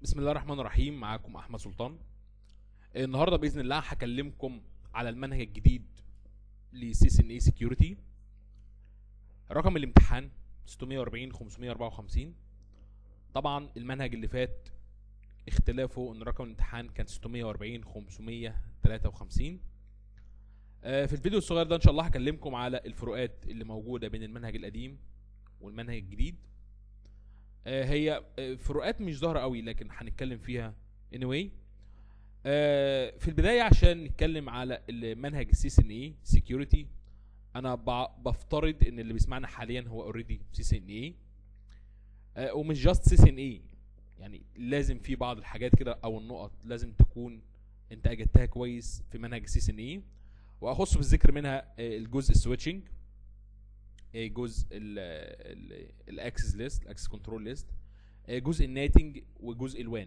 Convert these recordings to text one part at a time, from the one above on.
بسم الله الرحمن الرحيم معاكم احمد سلطان النهارده باذن الله هكلمكم على المنهج الجديد لسي اس ان اي سكيورتي رقم الامتحان 640 554 طبعا المنهج اللي فات اختلافه ان رقم الامتحان كان 640 553 آه، في الفيديو الصغير ده ان شاء الله هكلمكم على الفروقات اللي موجوده بين المنهج القديم والمنهج الجديد آه، هي آه، فروقات مش ظاهره قوي لكن هنتكلم فيها anyway آه، في البدايه عشان نتكلم على المنهج السي اس ان اي سكيورتي انا ب- بفترض ان اللي بيسمعنا حاليا هو اوريدي سي اس ان اي ومش جاست سي اس ان اي يعني لازم في بعض الحاجات كده او النقط لازم تكون انت اجدتها كويس في منهج السي اس ان اي واخص بالذكر منها آه، الجزء السويتشنج آه، جزء الاكسس ليست الاكسس كنترول ليست جزء الناتنج وجزء الوان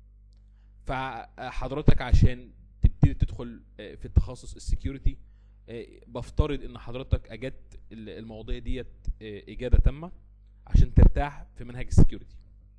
فحضرتك عشان تبتدي تدخل آه، في التخصص السكيورتي بفترض ان حضرتك اجدت ال- المواضيع ديت آه، اجاده تامه عشان ترتاح في منهج السكيورتي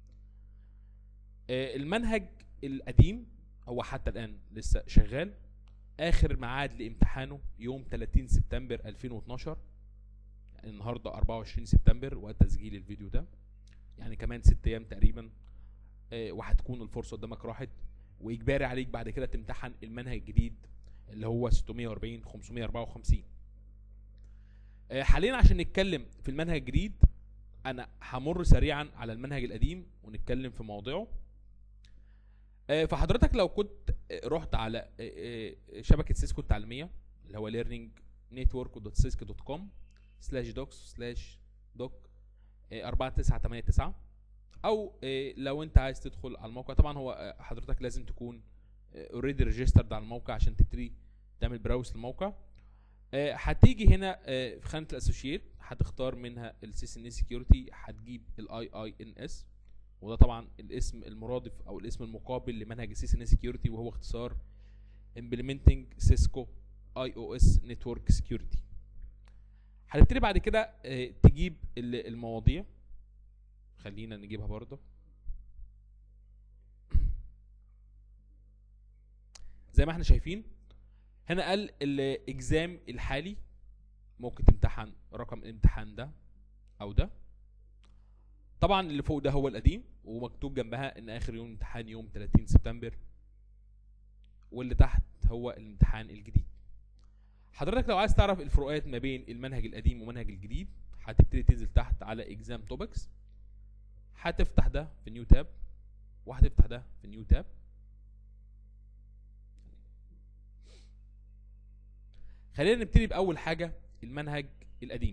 آه، المنهج القديم هو حتى الان لسه شغال اخر ميعاد لامتحانه يوم 30 سبتمبر 2012 يعني النهارده 24 سبتمبر وقت تسجيل الفيديو ده يعني كمان ست ايام تقريبا آه، وهتكون الفرصه قدامك راحت واجباري عليك بعد كده تمتحن المنهج الجديد اللي هو 640 554 آه، حاليا عشان نتكلم في المنهج الجديد انا همر سريعا على المنهج القديم ونتكلم في مواضيعه آه، فحضرتك لو كنت آه، رحت على آه، آه، شبكه سيسكو التعليميه اللي هو learningnetwork.cisco.com سلاش دوكس سلاش دوك 4989 او آه، لو انت عايز تدخل على الموقع طبعا هو آه، حضرتك لازم تكون اوريدي ريجسترد على الموقع عشان تبتدي تعمل براوس للموقع آه، هتيجي هنا آه، في خانه الاسوشيت هتختار منها السي اس ان اي سكيورتي هتجيب الاي اي ان اس وده طبعا الاسم المرادف او الاسم المقابل لمنهج السي اس ان اي سكيورتي وهو اختصار implementing cisco اي او اس نتورك سكيورتي هنبتدي بعد كده آه، تجيب ال- المواضيع خلينا نجيبها برضه زي ما احنا شايفين هنا قال الاكزام الحالي ممكن تمتحن رقم الامتحان ده او ده طبعا اللي فوق ده هو القديم ومكتوب جنبها ان اخر يوم امتحان يوم 30 سبتمبر واللي تحت هو الامتحان الجديد حضرتك لو عايز تعرف الفروقات ما بين المنهج القديم والمنهج الجديد هتبتدي تنزل تحت على اكزام توبكس هتفتح ده في نيو تاب وهتفتح ده في نيو تاب خلينا نبتدي باول حاجه المنهج القديم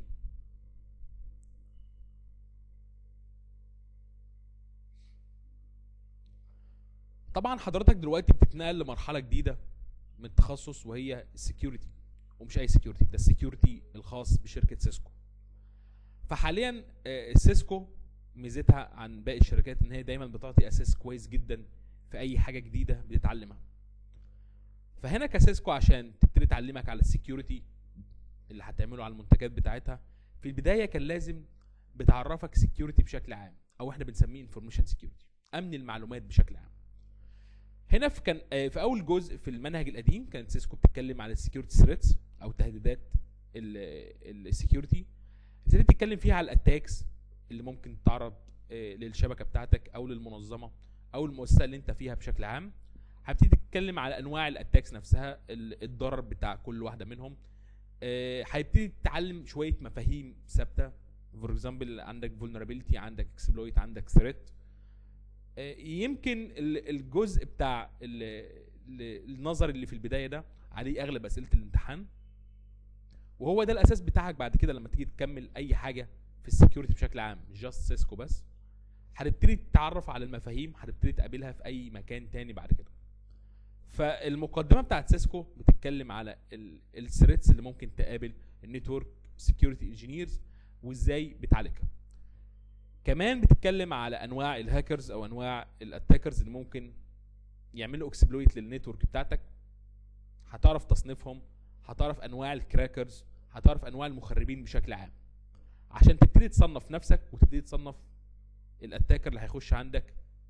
طبعا حضرتك دلوقتي بتتنقل لمرحله جديده من التخصص وهي السكيورتي ومش اي سكيورتي ده السكيورتي الخاص بشركه سيسكو فحاليا آه، سيسكو ميزتها عن باقي الشركات ان هي دايما بتعطي اساس كويس جدا في اي حاجه جديده بتتعلمها فهنا كسيسكو عشان تبتدي تعلمك على السكيورتي اللي هتعمله على المنتجات بتاعتها في البدايه كان لازم بتعرفك سكيورتي بشكل عام او احنا بنسميه انفورميشن سكيورتي امن المعلومات بشكل عام هنا في كان آه، في اول جزء في المنهج القديم كانت سيسكو بتتكلم على السكيورتي ثريتس او تهديدات السكيورتي ابتدت تتكلم فيها على الاتاكس اللي ممكن تتعرض آه، للشبكه بتاعتك او للمنظمه او المؤسسه اللي انت فيها بشكل عام هبتدي تتكلم على انواع الاتاكس نفسها ال- الضرر بتاع كل واحده منهم آه، هيبتدي تتعلم شويه مفاهيم ثابته فور اكزامبل عندك فولنربيلتي عندك اكسبلويت عندك ثريت يمكن ال- الجزء بتاع ال- ال- النظر اللي في البدايه ده عليه اغلب اسئله الامتحان وهو ده الاساس بتاعك بعد كده لما تيجي تكمل اي حاجه في السكيورتي بشكل عام مش جاست سيسكو بس هتبتدي تتعرف على المفاهيم هتبتدي تقابلها في اي مكان تاني بعد كده فالمقدمه بتاعت سيسكو بتتكلم على الثريتس اللي ممكن تقابل النتورك سكيورتي انجينيرز وازاي بتعالجها كمان بتتكلم على انواع الهاكرز او انواع الاتاكرز اللي ممكن يعملوا اكسبلويت للنتورك بتاعتك هتعرف تصنيفهم هتعرف انواع الكراكرز هتعرف انواع المخربين بشكل عام عشان تبتدي تصنف نفسك وتبتدي تصنف الاتاكر اللي هيخش عندك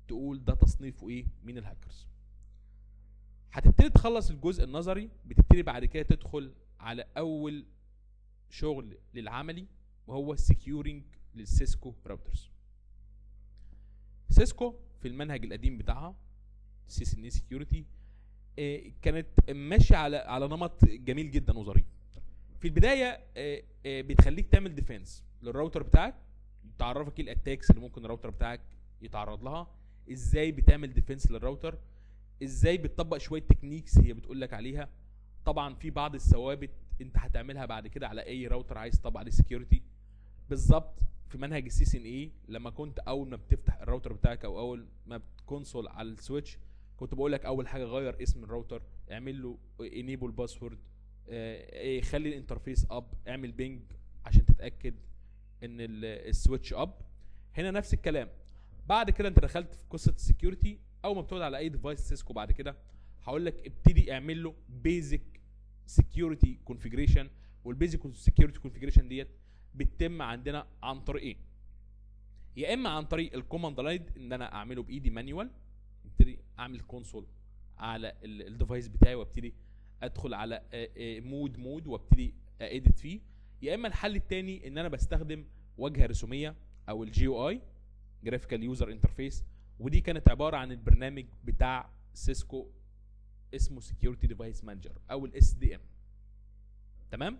تقول ده تصنيفه ايه من الهاكرز هتبتدي تخلص الجزء النظري بتبتدي بعد كده تدخل على اول شغل للعملي وهو السكيورنج للسيسكو راوترز سيسكو في المنهج القديم بتاعها سي اس ان اي سكيورتي كانت ماشيه على على نمط جميل جدا وظريف في البدايه آه، آه، بتخليك تعمل ديفense للراوتر بتاعك تعرفك ايه الاتاكس اللي ممكن الراوتر بتاعك يتعرض لها ازاي بتعمل ديفنس للراوتر ازاي بتطبق شويه تكنيكس هي بتقول لك عليها طبعا في بعض الثوابت انت هتعملها بعد كده على اي راوتر عايز تطبق عليه سكيورتي بالظبط في منهج السي سي ان اي لما كنت اول ما بتفتح الراوتر بتاعك او اول ما بتكونسول على السويتش كنت بقول لك اول حاجه غير اسم الراوتر اعمل له انيبل باسورد خلي الانترفيس اب اعمل بينج عشان تتاكد ان ال- السويتش اب هنا نفس الكلام بعد كده انت دخلت في قصه السكيورتي اول ما بتقعد على اي ديفايس سيسكو بعد كده هقول لك ابتدي اعمل له بيزك سكيورتي كونفيجريشن والبيزك سكيورتي كونفيجريشن ديت بتتم عندنا عن طريق ايه يا اما عن طريق الكوماند لاين ان انا اعمله بايدي مانيوال ابتدي اعمل كونسول على ال- الديفايس بتاعي وابتدي ادخل على مود مود وابتدي اديت فيه يا اما الحل الثاني ان انا بستخدم واجهه رسوميه او الجي يو اي جرافيكال يوزر انترفيس ودي كانت عباره عن البرنامج بتاع سيسكو اسمه سكيورتي ديفايس مانجر او الاس دي ام تمام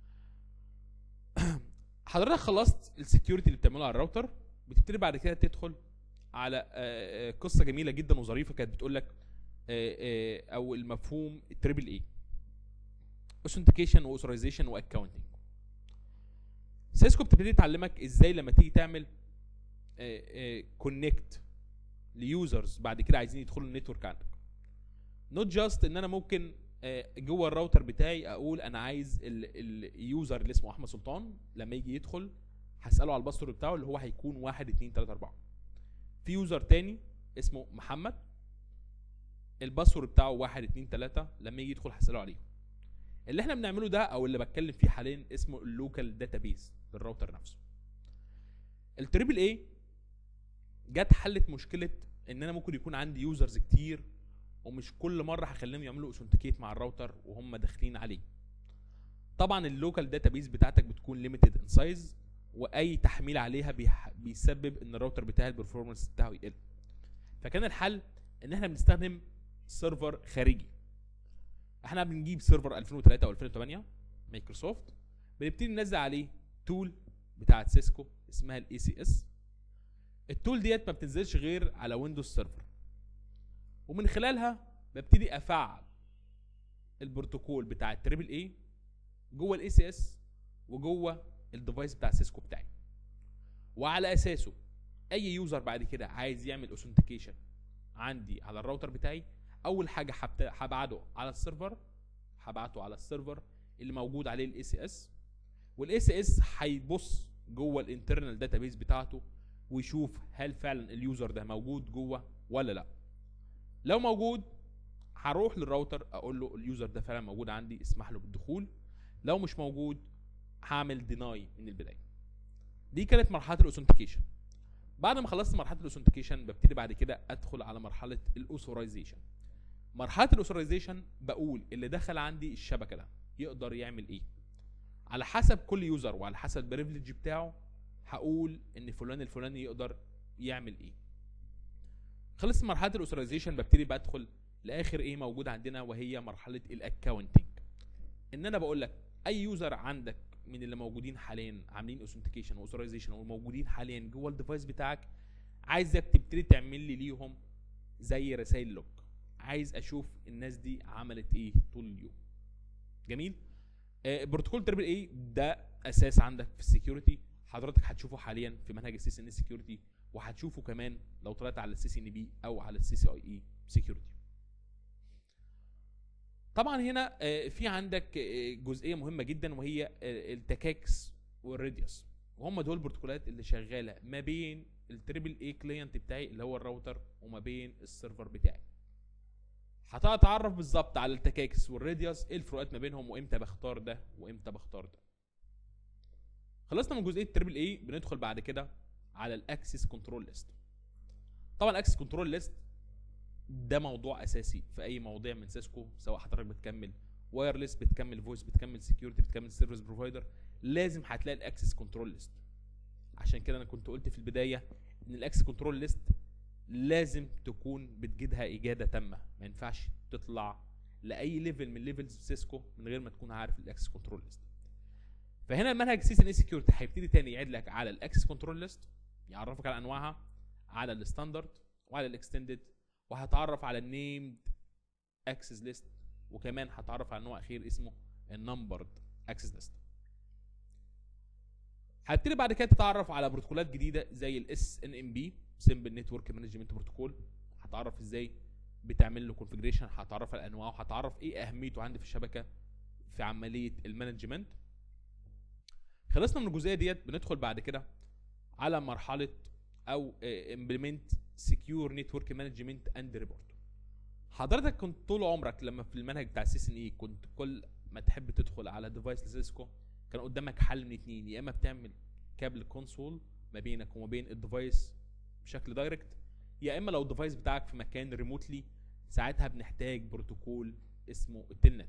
حضرتك خلصت السكيورتي اللي بتعمله على الراوتر بتبتدي بعد كده تدخل على آه، آه، قصه جميله جدا وظريفه كانت بتقول لك او المفهوم التريبل اي اوثنتيكيشن واوثرايزيشن واكونتنج سيسكو بتبتدي تعلمك ازاي لما تيجي تعمل كونكت ليوزرز بعد كده عايزين يدخلوا النتورك عندك نوت جاست ان انا ممكن آه، جوه الراوتر بتاعي اقول انا عايز اليوزر اللي اسمه احمد سلطان لما يجي يدخل هساله على الباسورد بتاعه اللي هو هيكون 1 2 3 4 في يوزر تاني اسمه محمد الباسورد بتاعه 1 2 3 لما يجي يدخل هساله عليه اللي احنا بنعمله ده او اللي بتكلم فيه حاليا اسمه اللوكال داتابيز للراوتر نفسه التريبل اي جت حلت مشكله ان انا ممكن يكون عندي يوزرز كتير ومش كل مره هخليهم يعملوا اوثنتيكيت مع الراوتر وهم داخلين عليه طبعا اللوكال داتابيز بتاعتك بتكون ليميتد ان سايز واي تحميل عليها بيح- بيسبب ان الراوتر بتاعي البرفورمانس بتاعه يقل فكان الحل ان احنا بنستخدم سيرفر خارجي احنا بنجيب سيرفر 2003 او 2008 مايكروسوفت بنبتدي ننزل عليه تول بتاعت سيسكو اسمها الاي سي اس التول ديت ما بتنزلش غير على ويندوز سيرفر ومن خلالها ببتدي افعل البروتوكول بتاع التريبل اي جوه الاي سي اس وجوه الديفايس بتاع سيسكو بتاعي وعلى اساسه اي يوزر بعد كده عايز يعمل اوثنتيكيشن عندي على الراوتر بتاعي اول حاجه هبت- هبعته على السيرفر هبعته على السيرفر اللي موجود عليه الاي سي اس والاي سي اس هيبص جوه الانترنال داتابيز بتاعته ويشوف هل فعلا اليوزر ده موجود جوه ولا لا لو موجود هروح للراوتر اقول له اليوزر ده فعلا موجود عندي اسمح له بالدخول لو مش موجود هعمل ديناي من البدايه دي كانت مرحله الاوثنتيكيشن بعد ما خلصت مرحله الاوثنتيكيشن ببتدي بعد كده ادخل على مرحله الاوثورايزيشن مرحله الاوثورايزيشن بقول اللي دخل عندي الشبكه ده يقدر يعمل ايه على حسب كل يوزر وعلى حسب البريفليج بتاعه هقول ان فلان الفلاني يقدر يعمل ايه خلصت مرحله الاوثورايزيشن ببتدي بدخل لاخر ايه موجود عندنا وهي مرحله الاكونتنج ان انا بقول لك اي يوزر عندك من اللي موجودين حاليا عاملين اوثنتيكيشن واوثرايزيشن وموجودين حاليا جوه الديفايس بتاعك عايزك تبتدي تعمل لي ليهم زي رسائل لوك عايز اشوف الناس دي عملت ايه طول اليوم جميل آه بروتوكول تريبل اي ده اساس عندك في السكيورتي حضرتك هتشوفه حاليا في منهج السي سي ان سكيورتي وهتشوفه كمان لو طلعت على السي سي ان بي او على السي سي اي اي سكيورتي طبعا هنا آه، في عندك آه، جزئيه مهمه جدا وهي آه، التكاكس والراديوس وهم دول البروتوكولات اللي شغاله ما بين التريبل اي كلاينت بتاعي اللي هو الراوتر وما بين السيرفر بتاعي هتعرف بالظبط على التكاكس والراديوس ايه الفروقات ما بينهم وامتى بختار ده وامتى بختار ده خلصنا من جزئيه التريبل اي بندخل بعد كده على الاكسس كنترول ليست طبعا اكسس كنترول ليست ده موضوع اساسي في اي مواضيع من سيسكو سواء حضرتك بتكمل وايرلس بتكمل فويس بتكمل سكيورتي بتكمل سيرفيس بروفايدر لازم هتلاقي الاكسس كنترول ليست عشان كده انا كنت قلت في البدايه ان الاكسس كنترول ليست لازم تكون بتجدها اجاده تامه ما ينفعش تطلع لاي ليفل من ليفلز سيسكو من غير ما تكون عارف الاكسس كنترول ليست فهنا المنهج سي ان اي سكيورتي هيبتدي تاني يعيد لك على الاكسس كنترول ليست يعرفك على انواعها على الستاندرد وعلى الاكستندد وهتعرف على النيمد اكسس ليست وكمان هتعرف على نوع اخير اسمه النمبرد اكسس ليست هتبتدي بعد كده تتعرف على بروتوكولات جديده زي الاس ان ام بي سمبل نتورك مانجمنت بروتوكول هتعرف ازاي بتعمل له كونفجريشن هتعرف على انواعه هتعرف ايه اهميته عندي في الشبكه في عمليه المانجمنت خلصنا من الجزئيه ديت بندخل بعد كده على مرحله او امبلمنت سكيور نتورك مانجمنت اند ريبورت حضرتك كنت طول عمرك لما في المنهج بتاع سي ان اي كنت كل ما تحب تدخل على ديفايس لسيسكو كان قدامك حل من اتنين يا اما بتعمل كابل كونسول ما بينك وما بين الديفايس بشكل دايركت يا اما لو الديفايس بتاعك في مكان ريموتلي ساعتها بنحتاج بروتوكول اسمه التلنت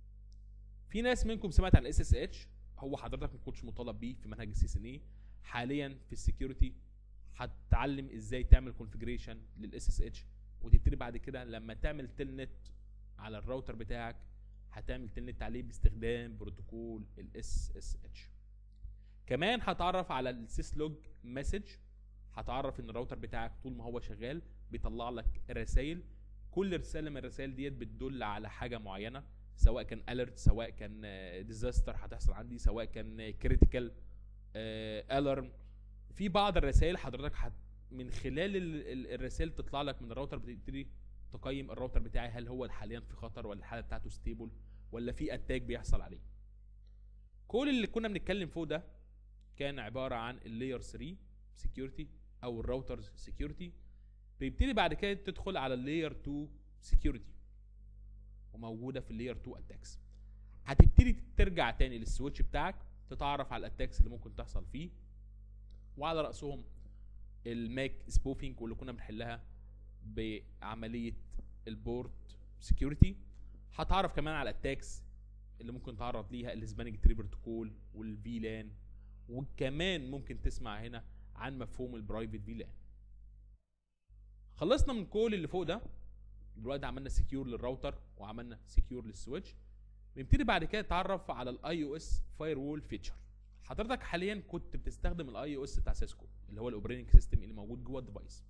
في ناس منكم سمعت عن الاس اس اتش هو حضرتك ما كنتش مطالب بيه في منهج السي ان اي حاليا في السكيورتي هتتعلم ازاي تعمل كونفجريشن للاس اس اتش وتبتدي بعد كده لما تعمل تلنت على الراوتر بتاعك هتعمل تلنت عليه باستخدام بروتوكول الاس اس اتش كمان هتعرف على السيس لوج مسج هتعرف ان الراوتر بتاعك طول ما هو شغال بيطلع لك رسائل كل رساله من الرسائل ديت بتدل على حاجه معينه سواء كان اليرت سواء كان ديزاستر هتحصل عندي سواء كان كريتيكال الارم في بعض الرسائل حضرتك حت من خلال الرسائل تطلع لك من الراوتر بتبتدي تقيم الراوتر بتاعي هل هو حاليا في خطر ولا الحاله بتاعته ستيبل ولا في اتاك بيحصل عليه كل اللي كنا بنتكلم فوق ده كان عباره عن اللاير 3 سكيورتي او الراوترز سكيورتي بيبتدي بعد كده تدخل على اللاير 2 سكيورتي وموجوده في اللاير 2 اتاكس هتبتدي ترجع تاني للسويتش بتاعك تتعرف على الاتاكس اللي ممكن تحصل فيه وعلى راسهم الماك سبوفينج واللي كنا بنحلها بعمليه البورت سكيورتي هتعرف كمان على الاتاكس اللي ممكن تعرض ليها الهسبانيك تري بروتوكول والفي لان وكمان ممكن تسمع هنا عن مفهوم البرايفت في لان خلصنا من كل اللي فوق ده دلوقتي عملنا سكيور للراوتر وعملنا سكيور للسويتش بنبتدي بعد كده نتعرف على الاي او اس فاير وول فيتشر حضرتك حاليا كنت بتستخدم الاي او اس بتاع سيسكو اللي هو الاوبريتنج سيستم اللي موجود جوه الديفايس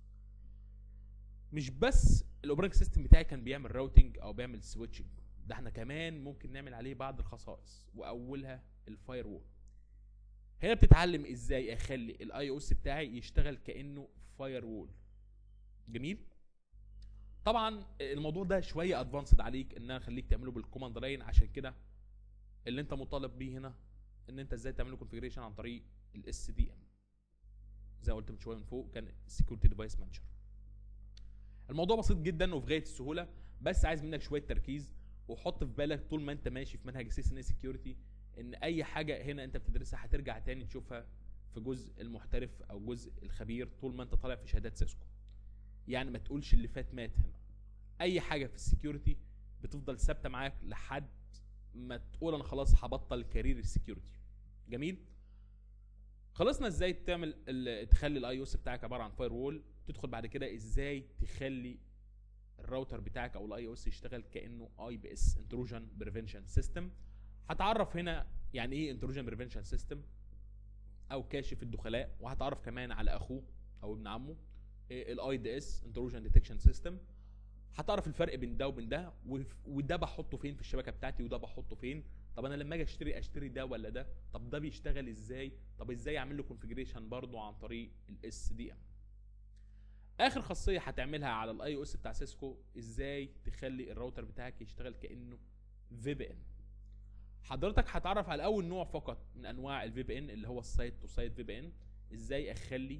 مش بس الاوبريتنج سيستم بتاعي كان بيعمل راوتنج او بيعمل سويتشنج ده احنا كمان ممكن نعمل عليه بعض الخصائص واولها الفاير وول هنا بتتعلم ازاي اخلي الاي او اس بتاعي يشتغل كانه فاير وول جميل طبعا الموضوع ده شويه ادفانسد عليك ان انا اخليك تعمله بالكوماند لاين عشان كده اللي انت مطالب بيه هنا ان انت ازاي تعمله كونفجريشن عن طريق الاس دي ام زي ما قلت من شويه من فوق كان سكيورتي ديفايس مانجر الموضوع بسيط جدا وفي غايه السهوله بس عايز منك شويه تركيز وحط في بالك طول ما انت ماشي في منهج سي ان اي سكيورتي ان اي حاجه هنا انت بتدرسها هترجع تاني تشوفها في جزء المحترف او جزء الخبير طول ما انت طالع في شهادات سيسكو يعني ما تقولش اللي فات مات هنا اي حاجه في السكيورتي بتفضل ثابته معاك لحد ما تقول انا خلاص هبطل كارير السكيورتي جميل خلصنا ازاي تعمل ال- تخلي الاي او اس بتاعك عباره عن فاير وول تدخل بعد كده ازاي تخلي الراوتر بتاعك او الاي او اس يشتغل كانه اي بي اس انتروجن بريفنشن سيستم هتعرف هنا يعني ايه انتروجن بريفنشن سيستم او كاشف الدخلاء وهتعرف كمان على اخوه او ابن عمه الاي دي اس انتروجن ديتكشن سيستم هتعرف الفرق بين ده وبين ده وف- وده بحطه فين في الشبكه بتاعتي وده بحطه فين طب انا لما اجي اشتري اشتري ده ولا ده طب ده بيشتغل ازاي طب ازاي اعمل له كونفجريشن برضه عن طريق الاس دي ام اخر خاصيه هتعملها على الاي او اس بتاع سيسكو ازاي تخلي الراوتر بتاعك يشتغل كانه في بي ان حضرتك هتعرف على اول نوع فقط من انواع الفي بي ان اللي هو السايت تو سايت في بي ان ازاي اخلي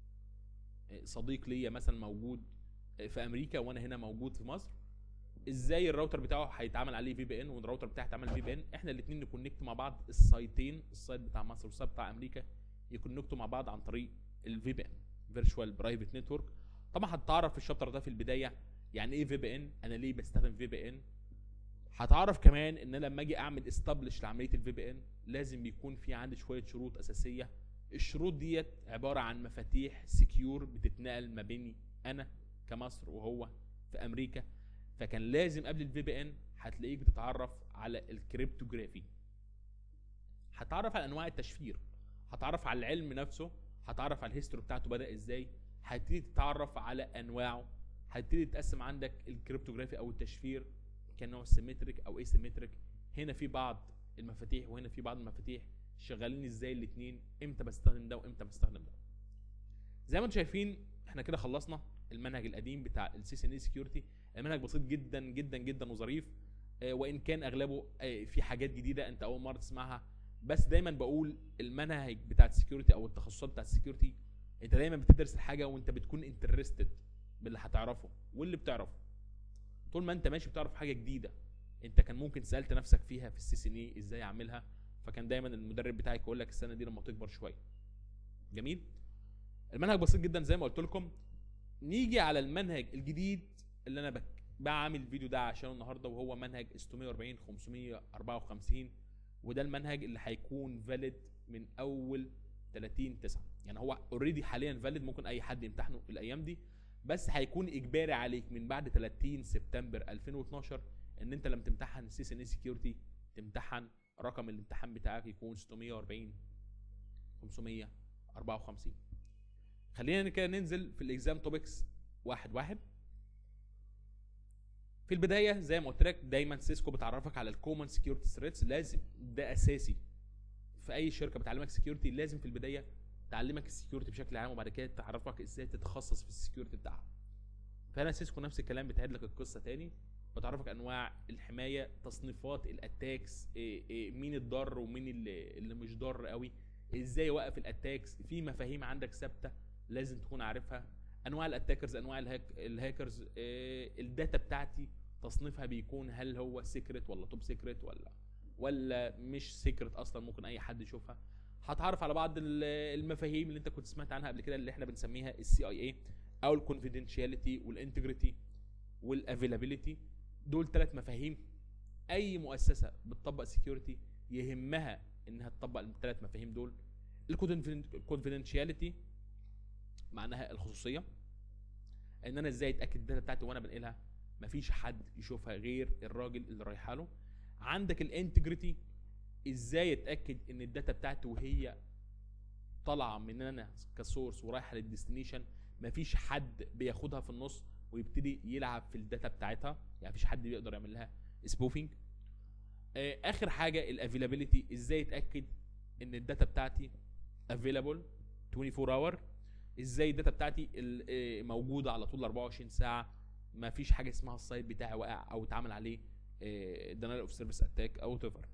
صديق ليا مثلا موجود في امريكا وانا هنا موجود في مصر ازاي الراوتر بتاعه هيتعمل عليه في بي ان والراوتر بتاعي هيتعمل في بي ان احنا الاثنين نكونكت مع بعض السايتين السايت بتاع مصر والسايت بتاع امريكا يكونكتوا مع بعض عن طريق الفي بي ان فيرتشوال برايفت نتورك طبعا هتتعرف في الشابتر ده في البدايه يعني ايه في بي ان انا ليه بستخدم في بي ان هتعرف كمان ان انا لما اجي اعمل استابلش لعمليه الفي بي ان لازم يكون في عندي شويه شروط اساسيه الشروط ديت عباره عن مفاتيح سكيور بتتنقل ما بيني انا كمصر وهو في امريكا فكان لازم قبل الفي بي ان هتلاقيك بتتعرف على الكريبتوجرافي هتعرف على انواع التشفير هتعرف على العلم نفسه هتعرف على الهيستوري بتاعته بدا ازاي هتبتدي تتعرف على انواعه هتبتدي تقسم عندك الكريبتوجرافي او التشفير كنوع سيمتريك او اي سيمتريك هنا في بعض المفاتيح وهنا في بعض المفاتيح شغالين ازاي الاثنين امتى بستخدم ده وامتى بستخدم ده زي ما انتم شايفين احنا كده خلصنا المنهج القديم بتاع السي سي ان اي سكيورتي المنهج بسيط جدا جدا جدا وظريف آه، وان كان اغلبه آه، في حاجات جديده انت اول مره تسمعها بس دايما بقول المنهج بتاع السكيورتي او التخصصات بتاع السكيورتي انت دايما بتدرس الحاجه وانت بتكون انترستد باللي هتعرفه واللي بتعرفه طول ما انت ماشي بتعرف حاجه جديده انت كان ممكن سالت نفسك فيها في السي سي ان اي ازاي اعملها فكان دايما المدرب بتاعك يقول لك السنه دي لما تكبر شويه جميل المنهج بسيط جدا زي ما قلت لكم نيجي على المنهج الجديد اللي انا بك بعمل الفيديو ده عشانه النهارده وهو منهج 640 554 وده المنهج اللي هيكون فاليد من اول 30 9 يعني هو اوريدي حاليا فاليد ممكن اي حد يمتحنه في الايام دي بس هيكون اجباري عليك من بعد 30 سبتمبر 2012 ان انت لما تمتحن سي سي ان سكيورتي تمتحن رقم الامتحان بتاعك يكون 640 554 خلينا كده ننزل في الاكزام توبكس واحد واحد في البدايه زي ما قلت لك دايما سيسكو بتعرفك على الكومن سكيورتي ثريتس لازم ده اساسي في اي شركه بتعلمك سكيورتي لازم في البدايه تعلمك السكيورتي بشكل عام وبعد كده تعرفك ازاي تتخصص في السكيورتي بتاعها فانا سيسكو نفس الكلام بتعيد لك القصه تاني بتعرفك انواع الحمايه تصنيفات الاتاكس إيه إيه مين الضار ومين اللي, اللي مش ضار قوي ازاي اوقف الاتاكس في مفاهيم عندك ثابته لازم تكون عارفها انواع الاتاكرز انواع الهاك الهاكرز إيه الداتا بتاعتي تصنيفها بيكون هل هو سيكريت ولا توب سيكريت ولا ولا مش سيكريت اصلا ممكن اي حد يشوفها هتعرف على بعض ال- المفاهيم اللي انت كنت سمعت عنها قبل كده اللي احنا بنسميها السي اي اي او الكونفيدنشاليتي والانتجريتي والافيلابيلتي دول ثلاث مفاهيم اي مؤسسه بتطبق سكيورتي يهمها انها تطبق الثلاث مفاهيم دول الكونفيدنشاليتي معناها الخصوصيه ان انا ازاي اتاكد الداتا بتاعتي وانا بنقلها مفيش حد يشوفها غير الراجل اللي رايحه له عندك الانتجريتي ازاي اتاكد ان الداتا بتاعتي وهي طالعه من انا كسورس ورايحه للديستنيشن مفيش حد بياخدها في النص ويبتدي يلعب في الداتا بتاعتها يعني مفيش حد بيقدر يعمل لها سبوفينج اخر حاجه الافيلابيلتي ازاي اتاكد ان الداتا بتاعتي افيلابل 24 اور ازاي الداتا بتاعتي ال- آه، موجوده على طول 24 ساعه ما فيش حاجه اسمها السايت بتاعي واقع او اتعمل عليه دينايل اوف سيرفيس اتاك او ايفر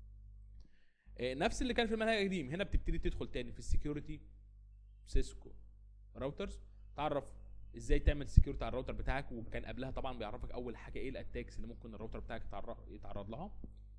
نفس اللي كان في المنهج القديم هنا بتبتدي تدخل تاني في السكيورتي سيسكو راوترز تعرف ازاي تعمل سكيورتي على الراوتر بتاعك وكان قبلها طبعا بيعرفك اول حاجه ايه الاتاكس اللي ممكن الراوتر بتاعك يتعرض يتعرض لها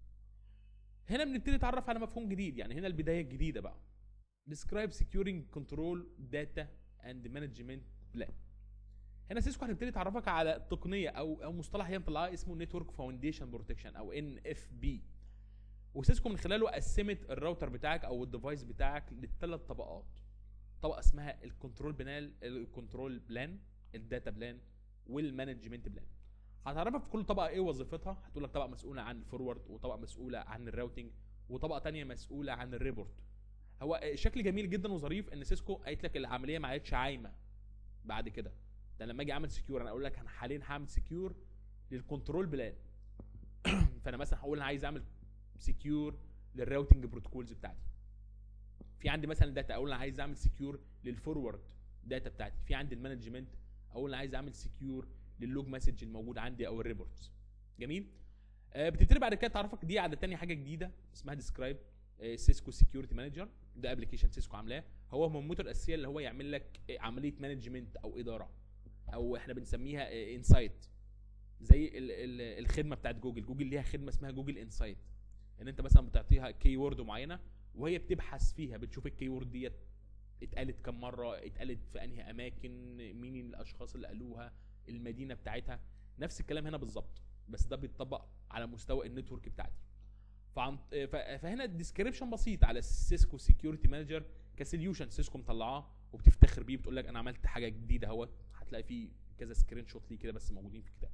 هنا بنبتدي نتعرف على مفهوم جديد يعني هنا البدايه الجديده بقى describe securing control data and management plan هنا سيسكو هتبتدي تعرفك على تقنيه او او مصطلح هي مطلعاه اسمه نتورك فاونديشن بروتكشن او ان اف بي وسيسكو من خلاله قسمت الراوتر بتاعك او الديفايس بتاعك لثلاث طبقات طبقه اسمها الكنترول بلان الكنترول بلان الداتا بلان والمانجمنت بلان هتعرفك في كل طبقه ايه وظيفتها هتقول لك طبقه مسؤوله عن الفورورد وطبقه مسؤوله عن الراوتنج وطبقه تانية مسؤوله عن الريبورت هو شكل جميل جدا وظريف ان سيسكو قالت لك العمليه ما عادتش عايمه بعد كده ده لما اجي اعمل سكيور انا اقول لك انا حاليا هعمل سكيور للكنترول بلان فانا مثلا هقول انا عايز اعمل سكيور للراوتنج بروتوكولز بتاعتي في عندي مثلا داتا اقول انا عايز اعمل سكيور للفورورد داتا بتاعتي في عندي المانجمنت اقول انا عايز اعمل سكيور للوج مسج الموجود عندي او الريبورتس جميل آه بتبتدي بعد كده تعرفك دي على تاني حاجه جديده اسمها ديسكرايب سيسكو سكيورتي مانجر ده ابلكيشن سيسكو عاملاه هو مهمته الاساسيه اللي هو يعمل لك آه، عمليه مانجمنت او اداره او احنا بنسميها انسايت زي ال- ال- الخدمه بتاعت جوجل جوجل ليها خدمه اسمها جوجل انسايت ان انت مثلا بتعطيها كي وورد معينه وهي بتبحث فيها بتشوف الكي وورد ديت اتقالت كم مره اتقالت في انهي اماكن مين الاشخاص اللي قالوها المدينه بتاعتها نفس الكلام هنا بالظبط بس ده بيتطبق على مستوى النتورك بتاعتي فعن ف- فهنا الديسكريبشن بسيط على سيسكو سكيورتي مانجر كسوليوشن سيسكو مطلعاه وبتفتخر بيه بتقول لك انا عملت حاجه جديده اهوت هتلاقي فيه كذا سكرين شوت ليه كده بس موجودين في الكتاب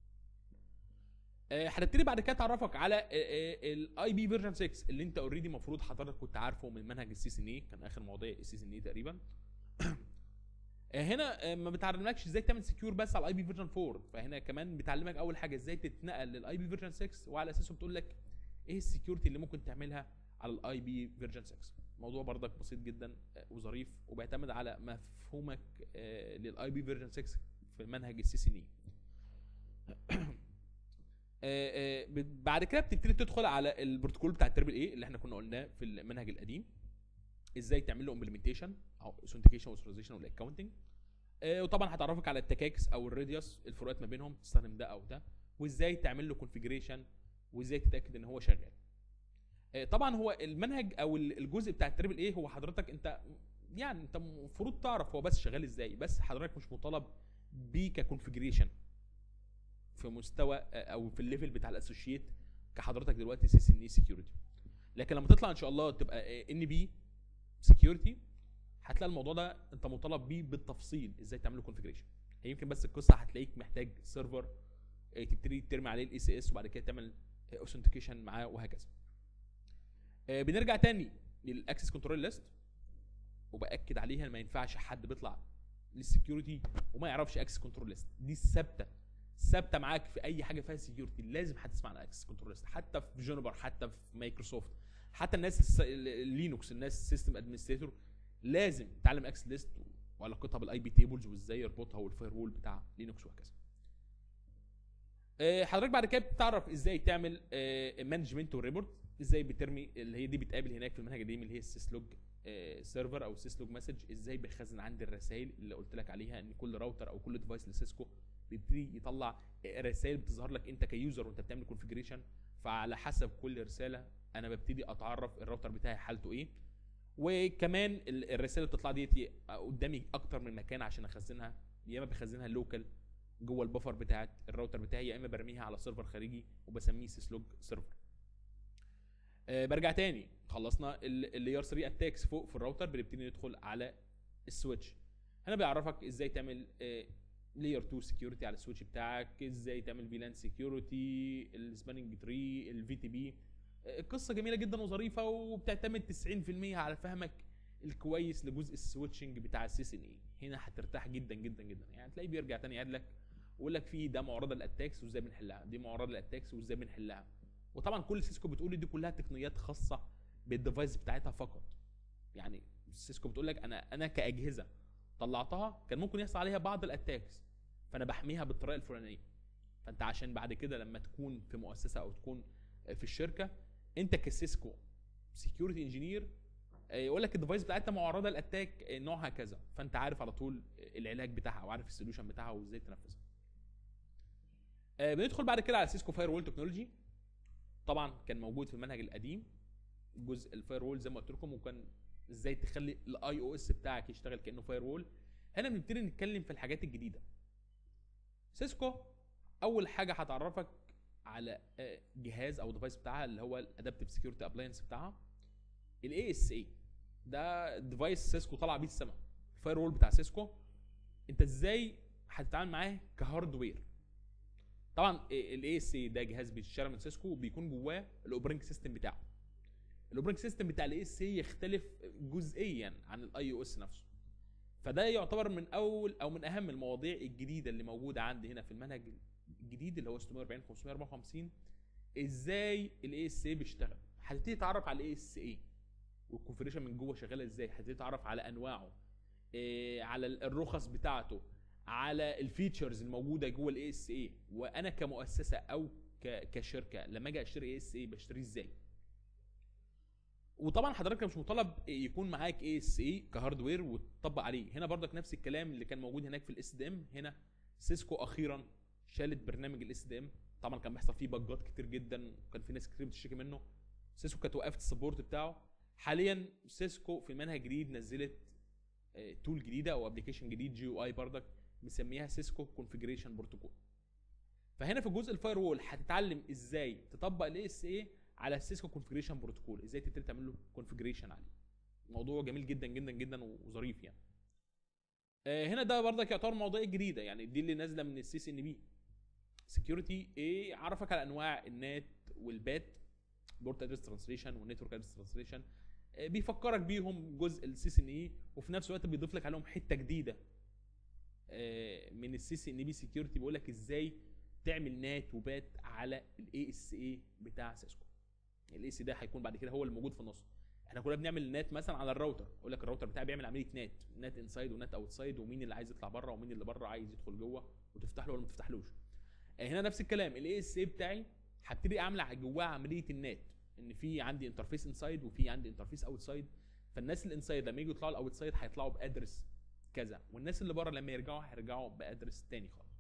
آه، هنبتدي بعد كده اتعرفك على الاي بي فيرجن 6 اللي انت اوريدي المفروض حضرتك كنت عارفه من منهج السي سي ان اي كان اخر مواضيع السي سي ان اي تقريبا آه، هنا آه، ما بتعلمكش ازاي تعمل سكيور بس على الاي بي فيرجن 4 فهنا كمان بتعلمك اول حاجه ازاي تتنقل للاي بي فيرجن 6 وعلى اساسه بتقول لك ايه السكيورتي اللي ممكن تعملها على الاي بي فيرجن 6 موضوع برضك بسيط جدا آه، وظريف وبيعتمد على مفهومك آه، للاي بي فيرجن 6 في منهج السي سي ان اي آه، آه، بت- بعد كده بتبتدي تدخل على البروتوكول بتاع التربل اي اللي احنا كنا قلناه في المنهج القديم ازاي تعمل له امبلمنتيشن او اوثنتيكيشن واوثرايزيشن والاكونتنج وطبعا هتعرفك على التكاكس او الراديوس الفروقات ما بينهم تستخدم ده او ده وازاي تعمل له كونفيجريشن وازاي تتاكد ان هو شغال آه، طبعا هو المنهج او ال- الجزء بتاع التربل ايه هو حضرتك انت يعني انت المفروض تعرف هو بس شغال ازاي بس حضرتك مش مطالب بيه ككونفيجريشن في مستوى آه، او في الليفل بتاع الاسوشيت كحضرتك دلوقتي سي سي ان اي سكيورتي لكن لما تطلع ان شاء الله تبقى ان بي سكيورتي هتلاقي الموضوع ده انت مطالب بيه بالتفصيل ازاي تعمل له كونفيجريشن هي يمكن بس القصه هتلاقيك محتاج سيرفر آه، تبتدي ترمي عليه الاي سي اس وبعد كده تعمل اوثنتيكيشن معاه وهكذا آه، بنرجع تاني للاكسس كنترول ليست وباكد عليها ما ينفعش حد بيطلع للسكيورتي وما يعرفش اكسس كنترول ليست دي ثابته ثابته معاك في اي حاجه فيها سكيورتي لازم هتسمع عن اكسس كنترول ليست حتى في جونبر حتى في مايكروسوفت حتى الناس الس- ال- اللينوكس الناس سيستم ادمنستريتور لازم تتعلم اكسس ليست وعلاقتها بالاي بي تيبلز وازاي يربطها والفاير وول بتاع لينوكس وهكذا آه، حضرتك بعد كده بتعرف ازاي تعمل مانجمنت وريبورت ازاي بترمي اللي هي دي بيتقابل هناك في المنهج القديم اللي هي السيسلوج سيرفر او السيسلوج مسج ازاي بيخزن عندي الرسائل اللي قلت لك عليها ان كل راوتر او كل ديفايس لسيسكو بيبتدي يطلع رسائل بتظهر لك انت كيوزر وانت بتعمل كونفيجريشن فعلى حسب كل رساله انا ببتدي اتعرف الراوتر بتاعي حالته ايه وكمان ال- الرسائل اللي بتطلع ديت قدامي اكتر من مكان عشان اخزنها يا اما بخزنها لوكال جوه البفر بتاعت الراوتر بتاعي يا اما برميها على سيرفر خارجي وبسميه سيسلوج سيرفر آه برجع تاني خلصنا اللاير 3 اتاكس فوق في الراوتر بنبتدي ندخل على السويتش هنا بيعرفك ازاي تعمل لاير 2 سكيورتي على السويتش بتاعك ازاي تعمل فيلان سكيورتي السباننج تري الفي تي بي قصه جميله جدا وظريفه وبتعتمد 90% على فهمك الكويس لجزء السويتشنج بتاع السي سي ان اي هنا هترتاح جدا جدا جدا يعني تلاقيه بيرجع تاني يقعد لك ويقول لك في ده معرضه للاتاكس وازاي بنحلها دي معرضه للاتاكس وازاي بنحلها وطبعا كل سيسكو بتقول دي كلها تقنيات خاصه بالديفايس بتاعتها فقط يعني سيسكو بتقول لك انا انا كاجهزه طلعتها كان ممكن يحصل عليها بعض الاتاكس فانا بحميها بالطريقه الفلانيه فانت عشان بعد كده لما تكون في مؤسسه او تكون في الشركه انت كسيسكو سكيورتي انجينير يقول لك الديفايس بتاعتها معرضه للاتاك نوعها كذا فانت عارف على طول العلاج بتاعها او عارف السوليوشن بتاعها وازاي تنفذها آه، بندخل بعد كده على سيسكو فاير وول تكنولوجي طبعا كان موجود في المنهج القديم جزء الفاير وول زي ما قلت لكم وكان ازاي تخلي الاي او اس بتاعك يشتغل كانه فاير وول هنا بنبتدي نتكلم في الحاجات الجديده سيسكو اول حاجه هتعرفك على آه، جهاز او ديفايس بتاعها اللي هو الادابتيف سكيورتي ابلاينس بتاعها الاي اس اي ده ديفايس سيسكو طالع بيه السما الفاير وول بتاع سيسكو انت ازاي هتتعامل معاه كهاردوير طبعا الاي اس اي ده جهاز بيشترى من سيسكو وبيكون جواه الاوبرينج سيستم بتاعه الاوبرينج سيستم بتاع الاي اس اي يختلف جزئيا عن الاي او اس نفسه فده يعتبر من اول او من اهم المواضيع الجديده اللي موجوده عندي هنا في المنهج الجديد اللي هو 640 554 ازاي الاي اس اي بيشتغل هتبتدي تتعرف على الاي اس اي والكونفيجريشن من جوه شغاله ازاي هتبتدي تتعرف على انواعه إيه على الرخص بتاعته على الفيتشرز الموجوده جوه الاي اس اي وانا كمؤسسه او ك- كشركه لما اجي اشتري اي اس اي بشتريه ازاي وطبعا حضرتك مش مطالب يكون معاك اي اس اي كهاردوير وتطبق عليه هنا برضك نفس الكلام اللي كان موجود هناك في الاس دي ام هنا سيسكو اخيرا شالت برنامج الاس دي ام طبعا كان بيحصل فيه بجات كتير جدا وكان في ناس كتير بتشتكي منه سيسكو كانت وقفت السبورت بتاعه حاليا سيسكو في المنهج الجديد نزلت تول جديده او ابلكيشن جديد جي او اي بردك مسميها سيسكو كونفيجريشن بروتوكول فهنا في الجزء الفاير وول هتتعلم ازاي تطبق الاي اس اي على السيسكو كونفيجريشن بروتوكول ازاي تبتدي تعمل له كونفيجريشن عليه موضوع جميل جدا جدا جدا وظريف يعني آه، هنا ده برضك يعتبر مواضيع جديده يعني دي اللي نازله من السي سي ان بي سكيورتي ايه عرفك على انواع النات والبات بورت ادرس ترانسليشن والنتورك ادرس ترانسليشن بيفكرك بيهم جزء السي سي ان اي وفي نفس الوقت بيضيف لك عليهم حته جديده آه، من السي سي ان بي سكيورتي بيقول لك ازاي تعمل نات وبات على الاي اس اي بتاع سيسكو الاي سي ده هيكون بعد كده هو اللي موجود في النص احنا كنا بنعمل نات مثلا على الراوتر اقول لك الراوتر بتاعي بيعمل عمليه نات نات انسايد ونات اوتسايد ومين اللي عايز يطلع بره ومين اللي بره عايز يدخل جوه وتفتح له ولا ما تفتحلوش آه، هنا نفس الكلام الاي اس اي بتاعي هبتدي اعمل جواه عمليه النات ان في عندي انترفيس انسايد وفي عندي انترفيس اوتسايد فالناس الانسايد لما يجوا يطلعوا الاوتسايد هيطلعوا بادرس كذا والناس اللي بره لما يرجعوا هيرجعوا بادرس تاني خالص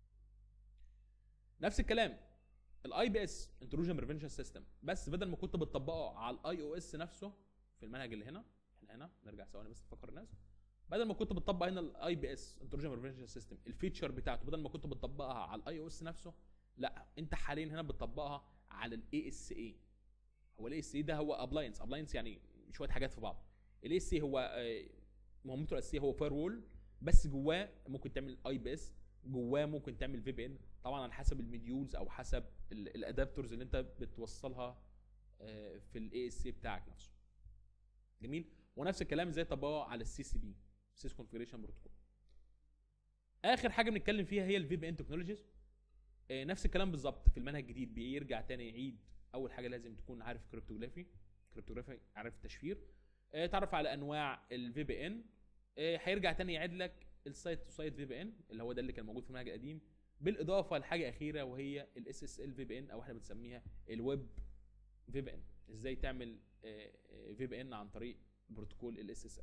نفس الكلام الاي بي اس انتروجن بريفنشن سيستم بس بدل ما كنت بتطبقه على الاي او اس نفسه في المنهج اللي هنا احنا هنا نرجع ثواني بس نفكر الناس بدل ما كنت بتطبق هنا الاي بي اس انتروجن بريفنشن سيستم الفيتشر بتاعته بدل ما كنت بتطبقها على الاي او اس نفسه لا انت حاليا هنا بتطبقها على الاي اس اي هو الاي اس اي ده هو ابلاينس ابلاينس يعني شويه حاجات في بعض الاي اس اي هو آه، مهمته الاساسيه هو فاير وول بس جواه ممكن تعمل اي بي اس جواه ممكن تعمل في بي ان طبعا على حسب المديولز او حسب ال- الادابتورز اللي انت بتوصلها آه، في الاي اس سي بتاعك نفسه جميل ونفس الكلام ازاي تطبقه على السي سي بي سيس كونفيجريشن بروتوكول اخر حاجه بنتكلم فيها هي الفي بي ان تكنولوجيز نفس الكلام بالظبط في المنهج الجديد بيرجع تاني يعيد اول حاجه لازم تكون عارف كريبتوغرافي كريبتوغرافي عارف التشفير آه، تعرف على انواع الفي بي ان هيرجع تاني يعيد لك السايت تو سايت في بي ان اللي هو ده اللي كان موجود في المنهج القديم بالاضافه لحاجه اخيره وهي الاس اس ال في بي ان او احنا بنسميها الويب في بي ان ازاي تعمل في بي ان عن طريق بروتوكول الاس اس ال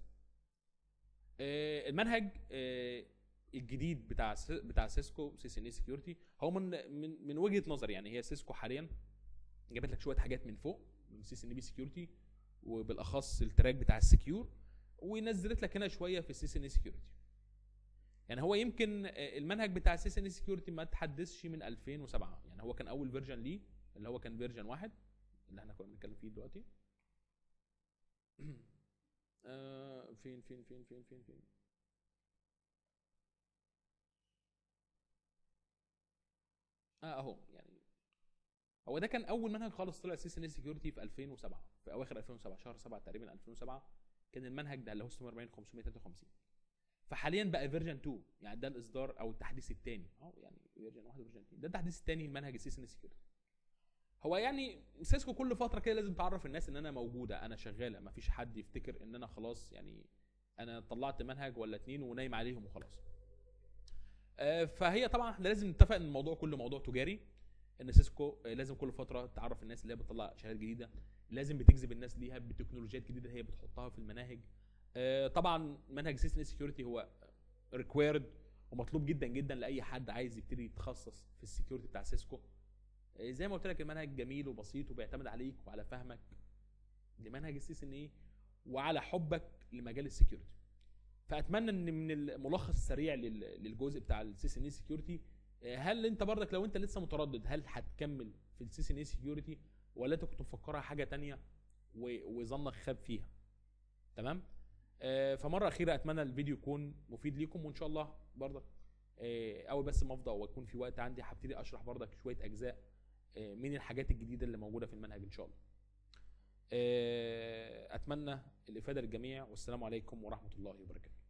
المنهج آه، الجديد بتاع س- بتاع سيسكو سي سي ان اي سكيورتي هو من من من وجهه نظري يعني هي سيسكو حاليا جابت لك شويه حاجات من فوق من سي سي ان بي سكيورتي وبالاخص التراك بتاع السكيور ونزلت لك هنا شويه في السي سي ان اي سكيورتي يعني هو يمكن آه، المنهج بتاع السي سي ان اي سكيورتي ما تحدثش من 2007 يعني هو كان اول فيرجن ليه اللي هو كان فيرجن واحد اللي احنا كنا بنتكلم فيه دلوقتي آه، فين فين فين فين فين فين اه اهو يعني هو ده كان اول منهج خالص طلع سي سي ان سكيورتي في 2007 في اواخر 2007 شهر 7 تقريبا 2007 كان المنهج ده اللي هو 640 553 فحاليا بقى فيرجن 2 يعني ده الاصدار او التحديث الثاني اه يعني فيرجن 1 وفيرجن 2 ده التحديث الثاني لمنهج السي سي ان سكيورتي هو يعني سيسكو كل فتره كده لازم تعرف الناس ان انا موجوده انا شغاله ما فيش حد يفتكر ان انا خلاص يعني انا طلعت منهج ولا اتنين ونايم عليهم وخلاص آه، فهي طبعا احنا لازم نتفق ان الموضوع كله موضوع تجاري ان سيسكو آه، لازم كل فتره تعرف الناس اللي هي بتطلع شهادات جديده لازم بتجذب الناس ليها بتكنولوجيات جديده هي بتحطها في المناهج آه، طبعا منهج سيستم سكيورتي هو ريكويرد ومطلوب جدا جدا لاي حد عايز يبتدي يتخصص في السكيورتي بتاع سيسكو آه، زي ما قلت لك المنهج جميل وبسيط وبيعتمد عليك وعلى فهمك لمنهج السي ان ايه وعلى حبك لمجال السكيورتي فاتمنى ان من الملخص السريع لل- للجزء بتاع السي سي ان اي سكيورتي هل انت برضك لو انت لسه متردد هل هتكمل في السي سي ان اي سكيورتي ولا انت كنت مفكرها حاجه تانية و- وظنك خاب فيها تمام آه، فمره اخيره اتمنى الفيديو يكون مفيد ليكم وان شاء الله برضك آه، اول بس ما افضى ويكون في وقت عندي هبتدي اشرح برضك شويه اجزاء آه، من الحاجات الجديده اللي موجوده في المنهج ان شاء الله آه، اتمنى الافاده للجميع والسلام عليكم ورحمه الله وبركاته